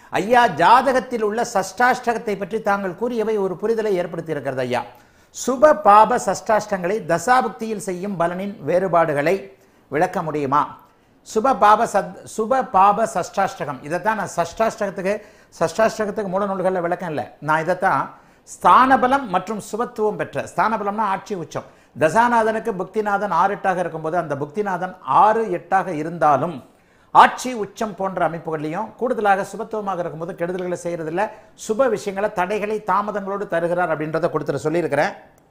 ஐயா ஜாதகத்தில் உள்ள சஷ்டாஷ்டகத்தை பற்றி தாங்கள் கூறியவை ஒரு புரிதலை ஏற்படுத்தி இருக்கிறது ஐயா சுப பாப சஷ்டாஷ்டங்களை தசாபுக்தியில் செய்யும் பலனின் வேறுபாடுகளை விளக்க முடியுமா சுப பாப சத் சுப பாப சஷ்டாஷ்டகம் இதைத்தான் நான் சஷ்டாஷ்டகத்துக்கு சஷ்டாஷ்டகத்துக்கு மூல நூல்களில் விளக்கம் இல்லை நான் இதைத்தான் ஸ்தானபலம் மற்றும் சுபத்துவம் பெற்ற ஸ்தானபலம்னா ஆட்சி உச்சம் தசாநாதனுக்கு புக்திநாதன் ஆறு எட்டாக இருக்கும்போது அந்த புக்திநாதன் ஆறு எட்டாக இருந்தாலும் ஆட்சி உச்சம் போன்ற அமைப்புகள்லையும் கூடுதலாக சுபத்துவமாக இருக்கும்போது கெடுதல்களை செய்யறதில்ல சுப விஷயங்களை தடைகளை தாமதங்களோடு தருகிறார் அப்படின்றத கொடுத்துட சொல்லியிருக்கிறேன்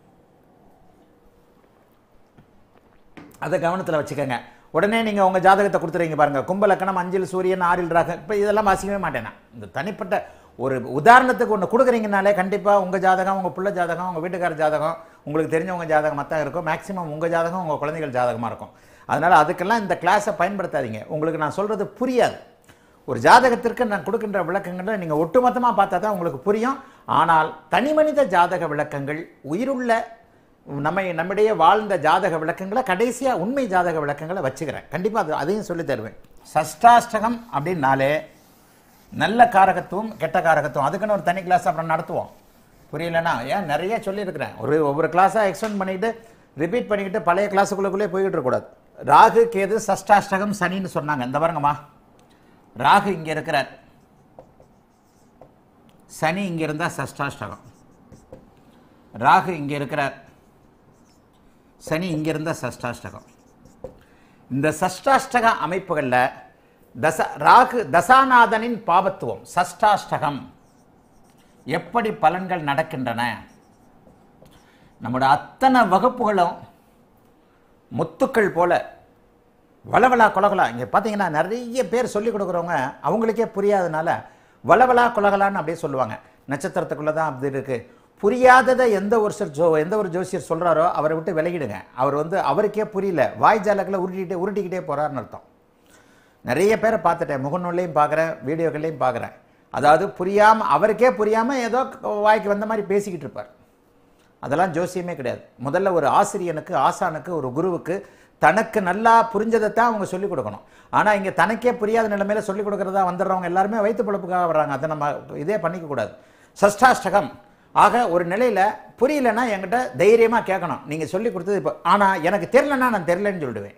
அதை கவனத்தில் வச்சுக்கோங்க உடனே நீங்கள் உங்கள் ஜாதகத்தை கொடுத்துறீங்க பாருங்க கும்பலக்கணம் அஞ்சில் சூரியன் ஆறில் ராக இப்போ இதெல்லாம் வாசிக்கவே மாட்டேன் நான். இந்த தனிப்பட்ட ஒரு உதாரணத்துக்கு ஒன்று கொடுக்குறீங்கனாலே கண்டிப்பாக உங்கள் ஜாதகம் உங்கள் பிள்ளை ஜாதகம் உங்கள் வீட்டுக்கார ஜாதகம் உங்களுக்கு தெரிஞ்சவங்க ஜாதகம் மற்ற இருக்கும் மேக்ஸிமம் உங்கள் ஜாதகம் உங்கள் குழந்தைகள் ஜாதகமாக இருக்கும் அதனால் அதுக்கெல்லாம் இந்த கிளாஸை பயன்படுத்தாதீங்க உங்களுக்கு நான் சொல்கிறது புரியாது ஒரு ஜாதகத்திற்கு நான் கொடுக்கின்ற விளக்கங்களை நீங்கள் ஒட்டுமொத்தமாக பார்த்தா தான் உங்களுக்கு புரியும் ஆனால் தனிமனித ஜாதக விளக்கங்கள் உயிருள்ள நம்ம நம்மிடையே வாழ்ந்த ஜாதக விளக்கங்களை கடைசியாக உண்மை ஜாதக விளக்கங்களை வச்சுக்கிறேன் கண்டிப்பாக அது அதையும் சொல்லி தருவேன் சஷ்டாஷ்டகம் அப்படின்னாலே நல்ல காரகத்துவம் கெட்ட காரகத்துவம் அதுக்குன்னு ஒரு தனி கிளாஸ் அப்புறம் நடத்துவோம் புரியலனா ஏன் நிறைய சொல்லியிருக்கிறேன் ஒரு ஒவ்வொரு கிளாஸாக எக்ஸ்டெண்ட் பண்ணிக்கிட்டு ரிப்பீட் பண்ணிக்கிட்டு பழைய கிளாஸுக்குள்ளே போய்கிட்டு இருக்கக்கூடாது ராகு கேது சஷ்டாஷ்டகம் சனின்னு சொன்னாங்க இந்த பாருங்கம்மா ராகு இங்கே இருக்கிறார் சனி இங்கே இருந்தால் சஷ்டாஷ்டகம் ராகு இங்கே இருக்கிறார் சனி இங்கே இருந்தால் சஷ்டாஷ்டகம் இந்த சஷ்டாஷ்டக அமைப்புகளில் தச ராகு தசாநாதனின் பாபத்துவம் சஷ்டாஷ்டகம் எப்படி பலன்கள் நடக்கின்றன நம்முடைய அத்தனை வகுப்புகளும் முத்துக்கள் போல வளவலா குலகலா இங்கே பார்த்தீங்கன்னா நிறைய பேர் சொல்லிக் கொடுக்குறவங்க அவங்களுக்கே புரியாதனால வளவலா குலகலான்னு அப்படியே சொல்லுவாங்க நட்சத்திரத்துக்குள்ளே தான் அப்படி இருக்குது புரியாததை எந்த ஒரு சில ஜோ எந்த ஒரு ஜோசியர் சொல்கிறாரோ அவரை விட்டு விலகிடுங்க அவர் வந்து அவருக்கே புரியல வாய் ஜாலக்கில் உருட்டிக்கிட்டே உருட்டிக்கிட்டே போகிறாருன்னு அர்த்தம் நிறைய பேரை பார்த்துட்டேன் முகநூல்லையும் பார்க்குறேன் வீடியோக்கள்லையும் பார்க்குறேன் அதாவது புரியாமல் அவருக்கே புரியாமல் ஏதோ வாய்க்கு வந்த மாதிரி பேசிக்கிட்டு இருப்பார் அதெல்லாம் ஜோசியமே கிடையாது முதல்ல ஒரு ஆசிரியனுக்கு ஆசானுக்கு ஒரு குருவுக்கு தனக்கு நல்லா புரிஞ்சதைத்தான் அவங்க சொல்லிக் கொடுக்கணும் ஆனால் இங்கே தனக்கே புரியாத நிலைமையில சொல்லிக் கொடுக்குறதா வந்துடுறவங்க எல்லாருமே வயிற்று பொழப்புக்காக வர்றாங்க அதை நம்ம இதே பண்ணிக்க கூடாது சஷ்டாஷ்டகம் ஆக ஒரு நிலையில் புரியலன்னா என்கிட்ட தைரியமாக கேட்கணும் நீங்கள் சொல்லி கொடுத்தது இப்போ ஆனால் எனக்கு தெரிலன்னா நான் தெரிலன்னு சொல்லிடுவேன்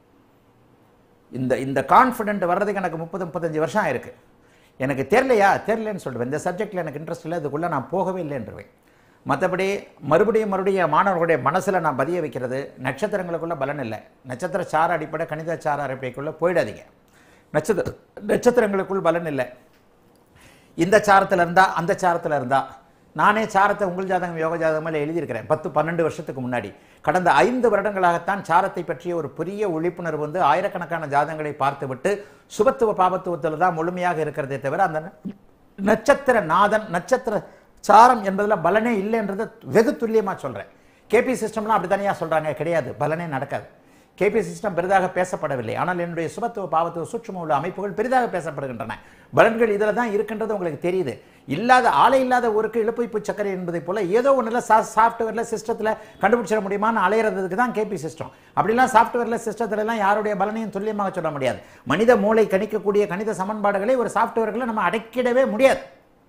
இந்த இந்த கான்ஃபிடென்ட் வர்றதுக்கு எனக்கு முப்பது முப்பத்தஞ்சு வருஷம் ஆயிருக்கு எனக்கு தெரிலையா தெரிலன்னு சொல்லுவேன் இந்த சப்ஜெக்டில் எனக்கு இன்ட்ரெஸ்ட் இல்லை இதுக்குள்ளே நான் போகவே இல்லைன்றவேன் மற்றபடி மறுபடியும் மறுபடியும் என் மாணவர்களுடைய மனசில் நான் பதிய வைக்கிறது நட்சத்திரங்களுக்குள்ள பலன் இல்லை நட்சத்திர சார அடிப்படை கணித சார அடிப்படைக்குள்ளே போயிடாதீங்க நட்சத்திர நட்சத்திரங்களுக்குள் பலன் இல்லை இந்த சாரத்தில் இருந்தா அந்த சாரத்தில் இருந்தா நானே சாரத்தை உங்கள் ஜாதகம் யோக ஜாதகமாக எழுதியிருக்கிறேன் பத்து பன்னெண்டு வருஷத்துக்கு முன்னாடி கடந்த ஐந்து வருடங்களாகத்தான் சாரத்தை பற்றிய ஒரு பெரிய விழிப்புணர்வு வந்து ஆயிரக்கணக்கான ஜாதகங்களை பார்த்துவிட்டு சுபத்துவ பாபத்துவத்தில் தான் முழுமையாக இருக்கிறதே தவிர அந்த நட்சத்திர நாதன் நட்சத்திர சாரம் என்பதில் பலனே இல்லைன்றதை வெகு துல்லியமாக சொல்கிறேன் கேபி சிஸ்டம்லாம் அப்படி தனியாக சொல்கிறாங்க கிடையாது பலனே நடக்காது கேபி சிஸ்டம் பெரிதாக பேசப்படவில்லை ஆனால் என்னுடைய சுபத்துவ பாவத்துவ சூட்சும உள்ள அமைப்புகள் பெரிதாக பேசப்படுகின்றன பலன்கள் இதில் தான் இருக்கின்றது உங்களுக்கு தெரியுது இல்லாத ஆலை இல்லாத ஊருக்கு இழுப்பைப்பு சக்கரை என்பதை போல ஏதோ ஒன்றில் சா சாஃப்ட்வேரில் சிஸ்டத்தில் கண்டுபிடிச்சிட முடியுமான்னு அலையிறதுக்கு தான் கேபி சிஸ்டம் அப்படிலாம் சாஃப்ட்வேரில் சிஸ்டத்துலலாம் யாருடைய பலனையும் துல்லியமாக சொல்ல முடியாது மனித மூளை கணிக்கக்கூடிய கணித சமன்பாடுகளை ஒரு சாஃப்ட்வேர்களை நம்ம அடக்கிடவே முடியாது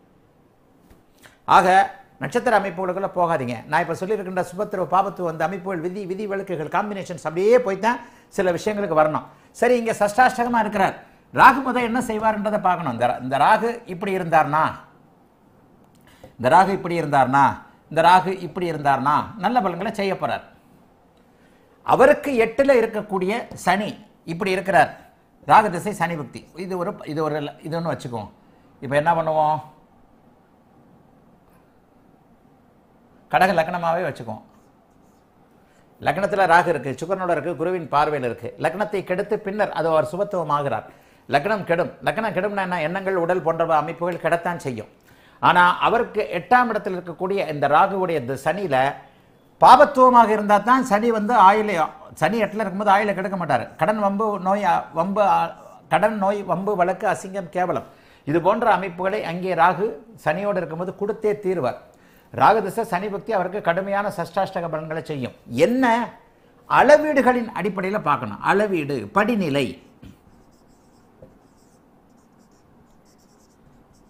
ஆக நட்சத்திர அமைப்புகளுக்குள்ள போகாதீங்க நான் இப்போ சொல்லியிருக்கின்ற சுபத்திர பாபத்து அந்த அமைப்புகள் விதி விதி விளக்குகள் காம்பினேஷன்ஸ் அப்படியே போய் தான் சில விஷயங்களுக்கு வரணும் சரி இங்கே சஷ்டாஷ்டகமாக இருக்கிறார் ராகு முதல் என்ன செய்வார்ன்றதை பார்க்கணும் இந்த இந்த ராகு இப்படி இருந்தார்னா இந்த ராகு இப்படி இருந்தார்னா இந்த ராகு இப்படி இருந்தார்னா நல்ல பலன்களை செய்ய போறார் அவருக்கு எட்டில் இருக்கக்கூடிய சனி இப்படி இருக்கிறார் ராகு திசை சனி பக்தி இது ஒரு இது ஒரு இது ஒன்று வச்சுக்குவோம் இப்போ என்ன பண்ணுவோம் கடக லக்னமாகவே வச்சுக்குவோம் லக்னத்தில் ராகு இருக்குது சுக்கரனோட இருக்குது குருவின் பார்வையில் இருக்குது லக்னத்தை கெடுத்து பின்னர் அது அவர் சுபத்துவம் ஆகிறார் லக்னம் கெடும் லக்னம் கெடும்னா என்ன எண்ணங்கள் உடல் போன்ற அமைப்புகள் கெடத்தான் செய்யும் ஆனால் அவருக்கு எட்டாம் இடத்தில் இருக்கக்கூடிய இந்த ராகுவுடைய இந்த சனியில் பாபத்துவமாக இருந்தால் தான் சனி வந்து ஆயில சனி எட்டில் இருக்கும்போது ஆயில கெடுக்க மாட்டார் கடன் வம்பு நோய் வம்பு கடன் நோய் வம்பு வழக்கு அசிங்கம் கேவலம் இது போன்ற அமைப்புகளை அங்கே ராகு சனியோடு இருக்கும்போது கொடுத்தே தீர்வார் ராகதிச சனி பக்தி அவருக்கு கடுமையான சஷ்டாஷ்டக பலன்களை செய்யும் என்ன அளவீடுகளின் அடிப்படையில் பார்க்கணும் அளவீடு படிநிலை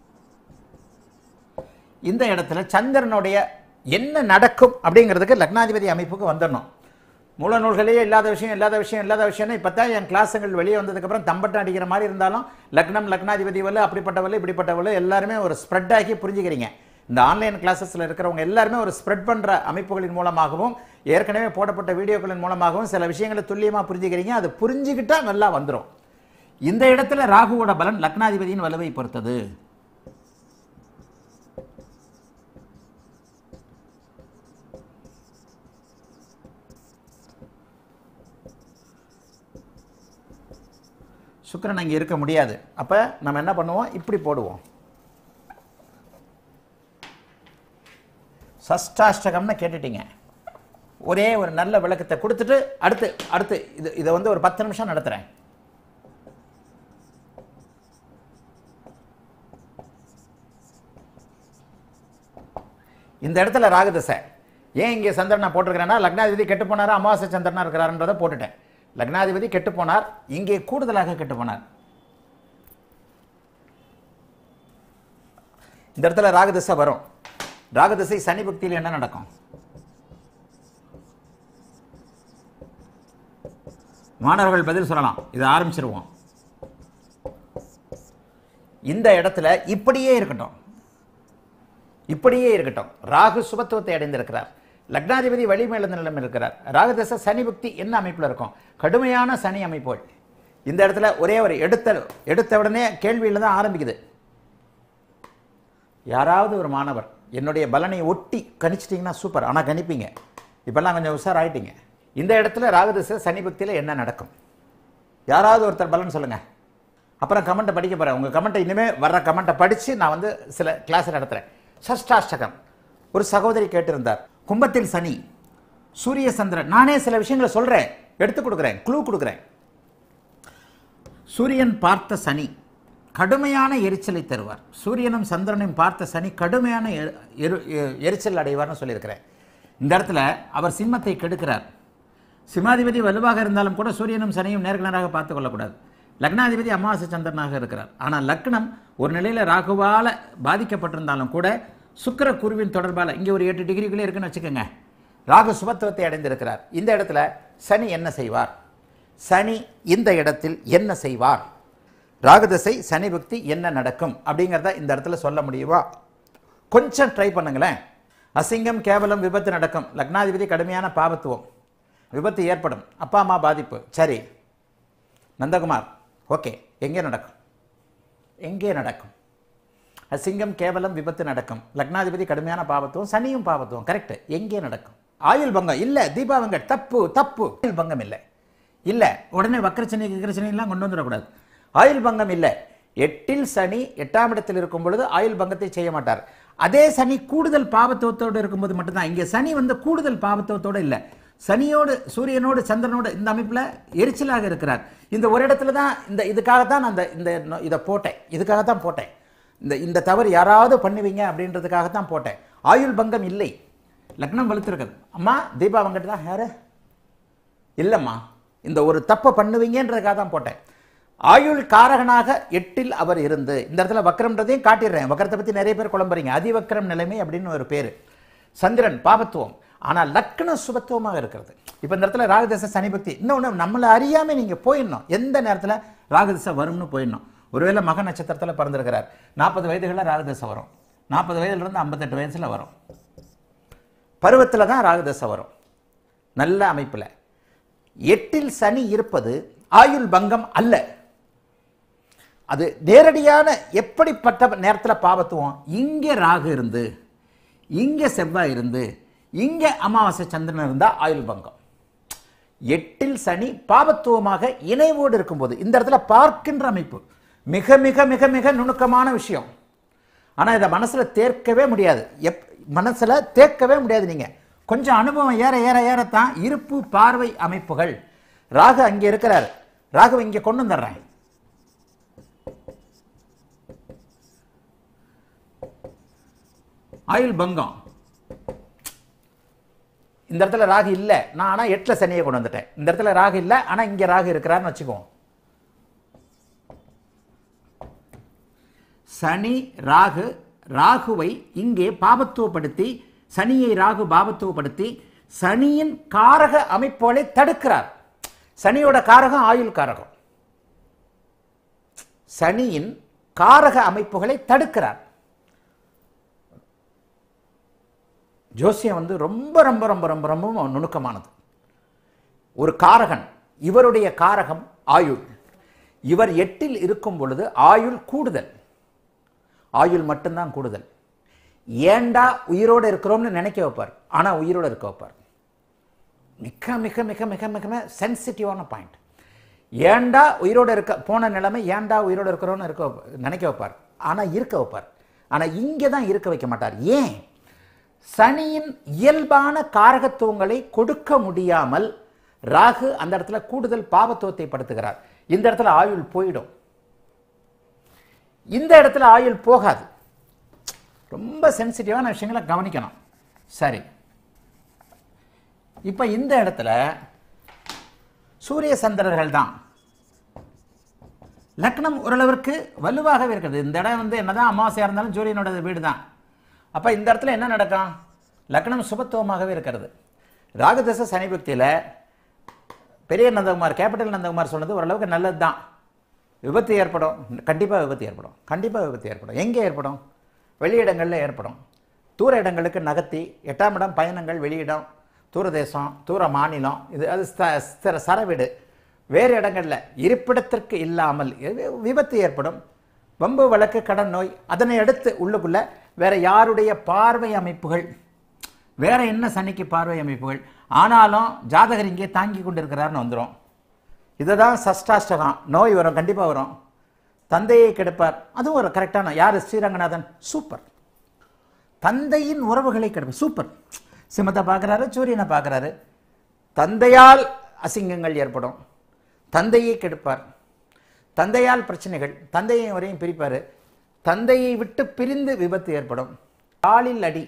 இந்த இடத்துல சந்திரனுடைய என்ன நடக்கும் அப்படிங்கிறதுக்கு லக்னாதிபதி அமைப்புக்கு வந்துடணும் மூல நூல்களே இல்லாத விஷயம் இல்லாத விஷயம் இல்லாத விஷயம்னு இப்போ தான் என் கிளாஸுங்கள் வெளியே வந்ததுக்கப்புறம் தம்பட்டம் அடிக்கிற மாதிரி இருந்தாலும் லக்னம் லக்னாதிபதி வல்ல அப்படிப்பட்டவள் இப்படிப்பட்டவள் எல்லாருமே ஒரு ஸ்ப்ரெட் ஆக்கி புரிஞ்சுக்கிறீங்க இந்த ஆன்லைன் கிளாஸஸில் இருக்கிறவங்க எல்லாருமே ஒரு ஸ்ப்ரெட் பண்ணுற அமைப்புகளின் மூலமாகவும் ஏற்கனவே போடப்பட்ட வீடியோக்களின் மூலமாகவும் சில விஷயங்களை துல்லியமாக புரிஞ்சுக்கிறீங்க அது புரிஞ்சுக்கிட்டா நல்லா வந்துடும் இந்த இடத்துல ராகுவோட பலன் லக்னாதிபதியின் வலுவை பொறுத்தது சுக்கிரன் அங்கே இருக்க முடியாது அப்போ நம்ம என்ன பண்ணுவோம் இப்படி போடுவோம் சஷ்டாஷ்டகம்னு கேட்டுட்டீங்க ஒரே ஒரு நல்ல விளக்கத்தை கொடுத்துட்டு அடுத்து அடுத்து இது இதை வந்து ஒரு பத்து நிமிஷம் நடத்துகிறேன் இந்த இடத்துல ராகுதசை ஏன் இங்கே சந்திரனை போட்டிருக்கிறேன்னா லக்னாதிபதி கெட்டு போனாரா அமாவாசை சந்திரனா இருக்கிறாருன்றதை போட்டுட்டேன் லக்னாதிபதி கெட்டு போனார் இங்கே கூடுதலாக கெட்டு போனார் இந்த இடத்துல ராகுதசை வரும் ராகுதசை சனி பக்தியில் என்ன நடக்கும் மாணவர்கள் பதில் சொல்லலாம் இதை ஆரம்பிச்சிருவோம் இந்த இடத்துல இப்படியே இருக்கட்டும் இப்படியே இருக்கட்டும் ராகு சுபத்துவத்தை அடைந்திருக்கிறார் லக்னாதிபதி வலிமையிழந்த நிலம் இருக்கிறார் ராகுதச சனி புக்தி என்ன அமைப்பில் இருக்கும் கடுமையான சனி அமைப்புகள் இந்த இடத்துல ஒரே ஒரு எடுத்த எடுத்த உடனே கேள்வியில் தான் ஆரம்பிக்குது யாராவது ஒரு மாணவர் என்னுடைய பலனை ஒட்டி கணிச்சிட்டிங்கன்னா சூப்பர் ஆனால் கணிப்பீங்க இப்போல்லாம் கொஞ்சம் உஷாராயிட்டீங்க இந்த இடத்துல ராகுதச சனி பக்தியில் என்ன நடக்கும் யாராவது ஒருத்தர் பலன் சொல்லுங்கள் அப்புறம் கமெண்ட்டை படிக்க போகிறேன் உங்கள் கமெண்ட்டை இனிமேல் வர்ற கமெண்ட்டை படித்து நான் வந்து சில கிளாஸ் நடத்துகிறேன் சஷ்டாஷ்டகம் ஒரு சகோதரி கேட்டிருந்தார் கும்பத்தில் சனி சூரிய சந்திரன் நானே சில விஷயங்களை சொல்கிறேன் எடுத்து கொடுக்குறேன் க்ளூ கொடுக்குறேன் சூரியன் பார்த்த சனி கடுமையான எரிச்சலை தருவார் சூரியனும் சந்திரனையும் பார்த்த சனி கடுமையான எரு- எரு- எ- எரிச்சல் அடைவார்னு சொல்லியிருக்கிறேன் இந்த இடத்துல அவர் சிம்மத்தை கெடுக்கிறார் சிம்மாதிபதி வலுவாக இருந்தாலும் கூட சூரியனும் சனியும் நேர்கணராக பார்த்து கொள்ளக்கூடாது லக்னாதிபதி அமாவாசை சந்திரனாக இருக்கிறார் ஆனால் லக்னம் ஒரு நிலையில் ராகுவால பாதிக்கப்பட்டிருந்தாலும் கூட சுக்கிர குருவின் தொடர்பால் இங்கே ஒரு எட்டு டிகிரிக்குள்ளே இருக்குன்னு வச்சுக்கோங்க ராகு சுபத்துவத்தை அடைந்திருக்கிறார் இந்த இடத்துல சனி என்ன செய்வார் சனி இந்த இடத்தில் என்ன செய்வார் ராகுதசை சனி பக்தி என்ன நடக்கும் அப்படிங்கிறத இந்த இடத்துல சொல்ல முடியுமா கொஞ்சம் ட்ரை பண்ணுங்களேன் அசிங்கம் கேவலம் விபத்து நடக்கும் லக்னாதிபதி கடுமையான பாவத்துவம் விபத்து ஏற்படும் அப்பா அம்மா பாதிப்பு சரி நந்தகுமார் ஓகே எங்கே நடக்கும் எங்கே நடக்கும் அசிங்கம் கேவலம் விபத்து நடக்கும் லக்னாதிபதி கடுமையான பாவத்துவம் சனியும் பாவத்துவம் கரெக்ட் எங்கே நடக்கும் ஆயுள் பங்கம் இல்லை தீபாவங்க தப்பு தப்பு ஆயுள் பங்கம் இல்லை இல்லை உடனே வக்கரச்சனி கிக்கரச்சனைலாம் கொண்டு வந்துடக்கூடாது ஆயுள் பங்கம் இல்லை எட்டில் சனி எட்டாம் இடத்தில் இருக்கும் பொழுது ஆயுள் பங்கத்தை செய்ய மாட்டார் அதே சனி கூடுதல் பாவத்துவத்தோடு இருக்கும்போது மட்டும்தான் இங்கே சனி வந்து கூடுதல் பாவத்துவத்தோடு இல்லை சனியோடு சூரியனோடு சந்திரனோடு இந்த அமைப்பில் எரிச்சலாக இருக்கிறார் இந்த ஒரு இடத்துல தான் இந்த இதுக்காகத்தான் நான் இந்த இந்த நொ- இதை போட்டேன் இதுக்காக தான் போட்டேன் இந்த இந்த தவறு யாராவது பண்ணுவீங்க அப்படின்றதுக்காக தான் போட்டேன் ஆயுள் பங்கம் இல்லை லக்னம் வலுத்திருக்குது அம்மா தீபா வெங்கட் தான் யாரு இல்லைம்மா இந்த ஒரு தப்பை பண்ணுவீங்கன்றதுக்காக தான் போட்டேன் ஆயுள் காரகனாக எட்டில் அவர் இருந்து இந்த இடத்துல வக்கரம்ன்றதையும் காட்டிடுறேன் வக்கரத்தை பற்றி நிறைய பேர் குழம்புறீங்க அதிவக்கரம் நிலைமை அப்படின்னு ஒரு பேர் சந்திரன் பாபத்துவம் ஆனால் லக்ன சுபத்துவமாக இருக்கிறது இப்போ இந்த இடத்துல ராகதச சனிபக்தி இன்னொன்று நம்மளை அறியாமல் நீங்கள் போயிடணும் எந்த நேரத்தில் ராகதசை வரும்னு போயிடணும் ஒருவேளை மக நட்சத்திரத்தில் பிறந்திருக்கிறார் நாற்பது வயதுகளில் ராகதசை வரும் நாற்பது வயதுலேருந்து ஐம்பத்தெட்டு வயசில் வரும் பருவத்தில் தான் ராகுதசை வரும் நல்ல அமைப்பில் எட்டில் சனி இருப்பது ஆயுள் பங்கம் அல்ல அது நேரடியான எப்படிப்பட்ட நேரத்தில் பாவத்துவம் இங்கே ராகு இருந்து இங்கே செவ்வாய் இருந்து இங்கே அமாவாசை சந்திரன் இருந்தால் ஆயுள் பங்கம் எட்டில் சனி பாவத்துவமாக இணைவோடு இருக்கும்போது இந்த இடத்துல பார்க்கின்ற அமைப்பு மிக மிக மிக மிக நுணுக்கமான விஷயம் ஆனால் இதை மனசில் தேர்க்கவே முடியாது எப் மனசில் தேர்க்கவே முடியாது நீங்கள் கொஞ்சம் அனுபவம் ஏற ஏற ஏறத்தான் இருப்பு பார்வை அமைப்புகள் ராகு அங்கே இருக்கிறார் ராகு இங்கே கொண்டு வந்துடுறேன் ஆயுள் பங்கம் இந்த இடத்துல ராகு இல்லை நான் ஆனால் எட்டில் சனியை கொண்டு வந்துட்டேன் இந்த இடத்துல ராகு இல்லை ஆனால் இங்கே ராகு இருக்கிறாருன்னு வச்சுக்குவோம் சனி ராகு ராகுவை இங்கே பாபத்துவப்படுத்தி சனியை ராகு பாபத்துவப்படுத்தி சனியின் காரக அமைப்புகளை தடுக்கிறார் சனியோட காரகம் ஆயுள் காரகம் சனியின் காரக அமைப்புகளை தடுக்கிறார் ஜோசியம் வந்து ரொம்ப ரொம்ப ரொம்ப ரொம்ப ரொம்ப நுணுக்கமானது ஒரு காரகன் இவருடைய காரகம் ஆயுள் இவர் எட்டில் இருக்கும் பொழுது ஆயுள் கூடுதல் ஆயுள் மட்டும்தான் கூடுதல் ஏண்டா உயிரோடு இருக்கிறோம்னு நினைக்க வைப்பார் ஆனால் உயிரோடு இருக்க வைப்பார் மிக மிக மிக மிக மிக சென்சிட்டிவான பாயிண்ட் ஏண்டா உயிரோடு இருக்க போன நிலைமை ஏண்டா உயிரோடு இருக்கிறோன்னு இருக்க வைப்ப- நினைக்க வைப்பார் ஆனால் இருக்க வைப்பார் ஆனால் இங்கே தான் இருக்க வைக்க மாட்டார் ஏன் சனியின் இயல்பான காரகத்துவங்களை கொடுக்க முடியாமல் ராகு அந்த இடத்துல கூடுதல் பாவத்துவத்தை படுத்துகிறார் இந்த இடத்துல ஆயுள் போயிடும் இந்த இடத்துல ஆயுள் போகாது ரொம்ப சென்சிட்டிவான விஷயங்களை கவனிக்கணும் சரி இப்போ இந்த இடத்துல சூரிய சந்திரர்கள் தான் லக்னம் ஓரளவிற்கு வலுவாகவே இருக்கிறது இந்த இடம் வந்து என்னதான் அமாவாசையாக இருந்தாலும் சூரியனோட வீடு தான் அப்போ இந்த இடத்துல என்ன நடக்கும் லக்னம் சுபத்துவமாகவே இருக்கிறது ராகதச சனி பக்தியில் பெரிய நந்தகுமார் கேபிட்டல் நந்தகுமார் சொன்னது ஓரளவுக்கு நல்லது தான் விபத்து ஏற்படும் கண்டிப்பாக விபத்து ஏற்படும் கண்டிப்பாக விபத்து ஏற்படும் எங்கே ஏற்படும் வெளியிடங்களில் ஏற்படும் தூர இடங்களுக்கு நகர்த்தி எட்டாம் இடம் பயணங்கள் வெளியிடம் தூரதேசம் தூர மாநிலம் இது அது ஸ்த- ஸ்திர- சரவீடு வேறு இடங்களில் இருப்பிடத்திற்கு இல்லாமல் எது- விபத்து ஏற்படும் வம்பு வழக்கு கடன் நோய் அதனை அடுத்து உள்ளுக்குள்ள வேற யாருடைய பார்வை அமைப்புகள் வேற என்ன சனிக்கு பார்வை அமைப்புகள் ஆனாலும் ஜாதகர் இங்கே தாங்கி கொண்டிருக்கிறார்னு வந்துடும் இதுதான் சஷ்டாஷ்டகம் நோய் வரும் கண்டிப்பாக வரும் தந்தையை கெடுப்பார் அதுவும் ஒரு கரெக்டான யார் ஸ்ரீரங்கநாதன் சூப்பர் தந்தையின் உறவுகளை கெடுப்பார் சூப்பர் சிம்மத்தை பார்க்குறாரு சூரியனை பார்க்குறாரு தந்தையால் அசிங்கங்கள் ஏற்படும் தந்தையை கெடுப்பார் தந்தையால் பிரச்சனைகள் தந்தையை வரையும் பிரிப்பார் தந்தையை விட்டு பிரிந்து விபத்து ஏற்படும் காலில் அடி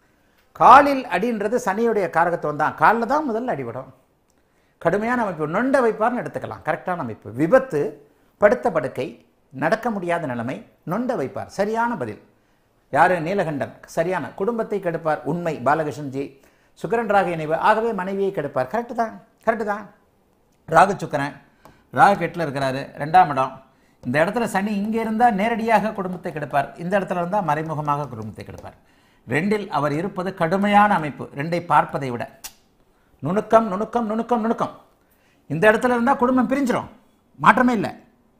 காலில் அடின்றது சனியுடைய காரகத்துவம் தான் காலில் தான் முதல்ல அடிபடும் கடுமையான அமைப்பு நொண்ட வைப்பார்னு எடுத்துக்கலாம் கரெக்டான அமைப்பு விபத்து படுத்த படுக்கை நடக்க முடியாத நிலைமை நொண்ட வைப்பார் சரியான பதில் யாரு நீலகண்டன் சரியான குடும்பத்தை கெடுப்பார் உண்மை பாலகிருஷ்ணன்ஜி சுக்கரன் ராக இணைவு ஆகவே மனைவியை கெடுப்பார் கரெக்டு தான் கரெக்டு தான் ராகு சுக்கரன் ராகு கெட்டில் இருக்கிறாரு ரெண்டாம் இடம் இந்த இடத்துல சனி இங்கே இருந்தால் நேரடியாக குடும்பத்தை கெடுப்பார் இந்த இடத்துல இருந்தால் மறைமுகமாக குடும்பத்தை கெடுப்பார் ரெண்டில் அவர் இருப்பது கடுமையான அமைப்பு ரெண்டை பார்ப்பதை விட நுணுக்கம் நுணுக்கம் நுணுக்கம் நுணுக்கம் இந்த இடத்துல இருந்தால் குடும்பம் பிரிஞ்சிடும் மாற்றமே இல்லை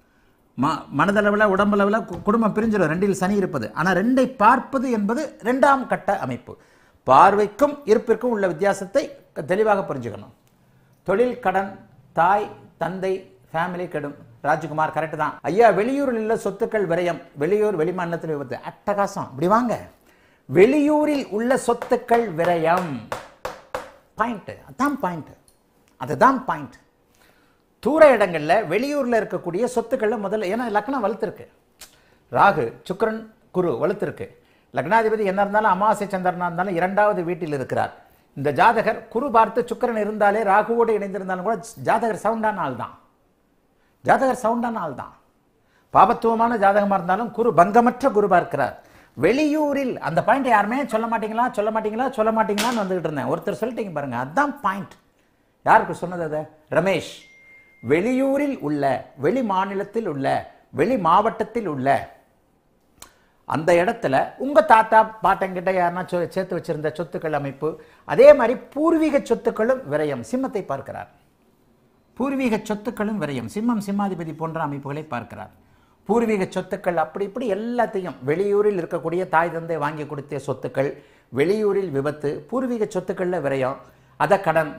ம மனதளவில் உடம்பளவில் கு- குடும்பம் பிரிஞ்சிடும் ரெண்டில் சனி இருப்பது ஆனால் ரெண்டை பார்ப்பது என்பது ரெண்டாம் கட்ட அமைப்பு பார்வைக்கும் இருப்பிற்கும் உள்ள வித்தியாசத்தை தெளிவாக புரிஞ்சுக்கணும் தொழில் கடன் தாய் தந்தை ஃபேமிலி கெடும் ராஜ்குமார் கரெக்ட் தான் ஐயா வெளியூரில் உள்ள சொத்துக்கள் விரயம் வெளியூர் வெளிமாநிலத்தில் விபத்து அட்டகாசம் இப்படி வாங்க வெளியூரில் உள்ள சொத்துக்கள் விரயம் பாயிண்ட் அதான் பாயிண்ட் அதுதான் பாயிண்ட் தூர இடங்கள்ல வெளியூர்ல இருக்கக்கூடிய சொத்துக்கள்ல முதல்ல ஏன்னா லக்னம் வலுத்திருக்கு ராகு சுக்கிரன் குரு வலுத்திருக்கு லக்னாதிபதி என்ன இருந்தாலும் அமாவாசை சந்திரனா இருந்தாலும் இரண்டாவது வீட்டில் இருக்கிறார் இந்த ஜாதகர் குரு பார்த்து சுக்கிரன் இருந்தாலே ராகுவோடு இணைந்திருந்தாலும் கூட ஜாதகர் சவுண்டான ஆள் தான் ஜாதகர் சவுண்டான ஆள் தான் பாபத்துவமான ஜாதகமாக இருந்தாலும் குரு பங்கமற்ற குரு பார்க்கிறார் வெளியூரில் அந்த பாயிண்ட் யாருமே சொல்ல மாட்டீங்களா சொல்ல மாட்டீங்களா சொல்ல மாட்டீங்களான்னு வந்துகிட்டு இருந்தேன் ஒருத்தர் சொல்லிட்டீங்க பாருங்க அதான் பாயிண்ட் யாருக்கு சொன்னது அது ரமேஷ் வெளியூரில் உள்ள வெளி மாநிலத்தில் உள்ள வெளி மாவட்டத்தில் உள்ள அந்த இடத்துல உங்க தாத்தா பாட்டங்கிட்ட யாருன்னா சொ- சேர்த்து வச்சிருந்த சொத்துக்கள் அமைப்பு அதே மாதிரி பூர்வீக சொத்துக்களும் விரயம் சிம்மத்தை பார்க்கிறார் பூர்வீக சொத்துக்களும் விரயம் சிம்மம் சிம்மாதிபதி போன்ற அமைப்புகளை பார்க்கிறார் பூர்வீக சொத்துக்கள் அப்படி இப்படி எல்லாத்தையும் வெளியூரில் இருக்கக்கூடிய தாய் தந்தை வாங்கி கொடுத்த சொத்துக்கள் வெளியூரில் விபத்து பூர்வீக சொத்துக்கள்ல விரயம் அத கடன்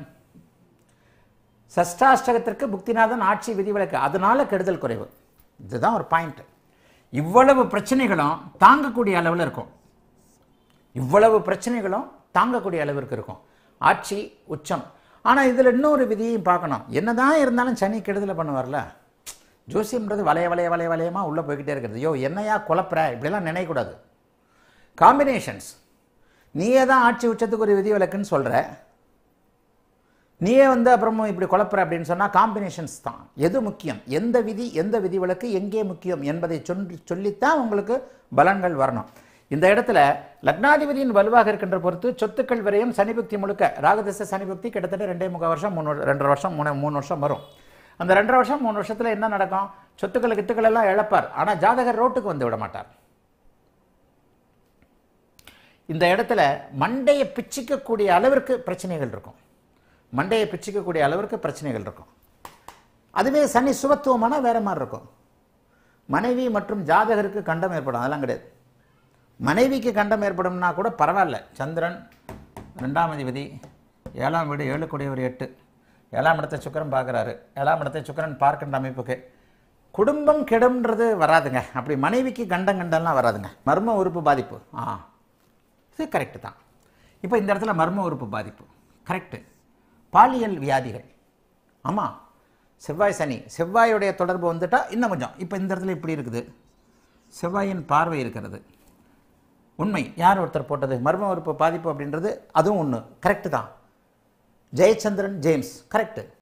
சஷ்டாஷ்டகத்திற்கு புக்திநாதன் ஆட்சி விதிவிலக்கு அதனால கெடுதல் குறைவு இதுதான் ஒரு பாயிண்ட் இவ்வளவு பிரச்சனைகளும் தாங்கக்கூடிய அளவில் இருக்கும் இவ்வளவு பிரச்சனைகளும் தாங்கக்கூடிய அளவிற்கு இருக்கும் ஆட்சி உச்சம் ஆனால் இதில் இன்னொரு விதியையும் பார்க்கணும் என்னதான் இருந்தாலும் சனி கெடுதலை பண்ணுவார்ல ஜோசியம்ன்றது வளைய வளைய வளைய வளையமா உள்ளே போய்கிட்டே இருக்கிறது யோ என்னையா குழப்புற இப்படிலாம் நினைக்கக்கூடாது காம்பினேஷன்ஸ் நீயே தான் ஆட்சி உச்சத்துக்கு ஒரு விதிவிலக்குன்னு சொல்கிற நீயே வந்து அப்புறமும் இப்படி குழப்புற அப்படின்னு சொன்னால் காம்பினேஷன்ஸ் தான் எது முக்கியம் எந்த விதி எந்த விதிவிலக்கு எங்கே முக்கியம் என்பதை சொல்லி சொல்லித்தான் உங்களுக்கு பலன்கள் வரணும் இந்த இடத்துல லக்னாதிபதியின் வலுவாக இருக்கின்ற பொறுத்து சொத்துக்கள் விரயம் சனிபக்தி முழுக்க ராகதச சனிபக்தி கிட்டத்தட்ட ரெண்டே முக்கால் வருஷம் மூணு வரு- ரெண்டரை வருஷம் மூணு மூணு வருஷம் வரும் அந்த ரெண்டரை வருஷம் மூணு வருஷத்துல என்ன நடக்கும் சொத்துக்கள் கித்துக்கள் எல்லாம் இழப்பார் ஆனா ஜாதகர் ரோட்டுக்கு வந்து விட மாட்டார் இந்த இடத்துல மண்டையை பிச்சிக்கக்கூடிய அளவிற்கு பிரச்சனைகள் இருக்கும் மண்டையை பிச்சிக்கக்கூடிய அளவிற்கு பிரச்சனைகள் இருக்கும் அதுவே சனி சுபத்துவமானா வேற மாதிரி இருக்கும் மனைவி மற்றும் ஜாதகருக்கு கண்டம் ஏற்படும் அதெல்லாம் கிடையாது மனைவிக்கு கண்டம் ஏற்படும்னா கூட பரவாயில்ல சந்திரன் ரெண்டாம் அதிபதி ஏழாம் வீடு ஏழு கூடிய ஒரு எட்டு ஏழாம் இடத்தை சுக்கிரன் பார்க்குறாரு ஏழாம் இடத்தை சுக்கிரன் பார்க்கின்ற அமைப்புக்கு குடும்பம் கெடும்ன்றது வராதுங்க அப்படி மனைவிக்கு கண்டம் கண்டம்லாம் வராதுங்க மர்ம உறுப்பு பாதிப்பு ஆ இது கரெக்டு தான் இப்போ இந்த இடத்துல மர்ம உறுப்பு பாதிப்பு கரெக்டு பாலியல் வியாதிகள் ஆமாம் செவ்வாய் சனி செவ்வாயுடைய தொடர்பு வந்துட்டா இன்னும் கொஞ்சம் இப்போ இந்த இடத்துல இப்படி இருக்குது செவ்வாயின் பார்வை இருக்கிறது உண்மை யார் ஒருத்தர் போட்டது மர்ம உறுப்பு பாதிப்பு அப்படின்றது அதுவும் ஒன்று கரெக்டு தான் ஜெயச்சந்திரன் ஜேம்ஸ் கரெக்டு